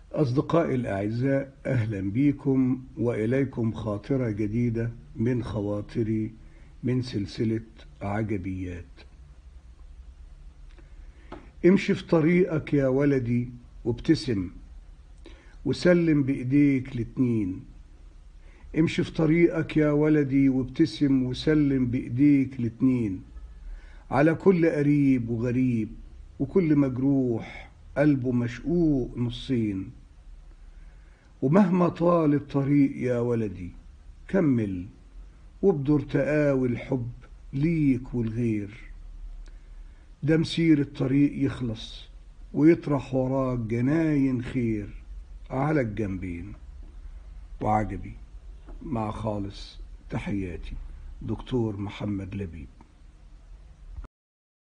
أصدقائي الأعزاء أهلا بكم وإليكم خاطرة جديدة من خواطري من سلسلة عجبيات امشي في طريقك يا ولدي وابتسم وسلم بإيديك الاتنين امشي في طريقك يا ولدي وابتسم وسلم بإيديك الاتنين على كل قريب وغريب وكل مجروح قلبه مشقوق نصين ومهما طال الطريق يا ولدي كمل وابدر تقاوي الحب ليك والغير ده مسير الطريق يخلص ويطرح وراك جناين خير على الجنبين وعجبي مع خالص تحياتي دكتور محمد لبيب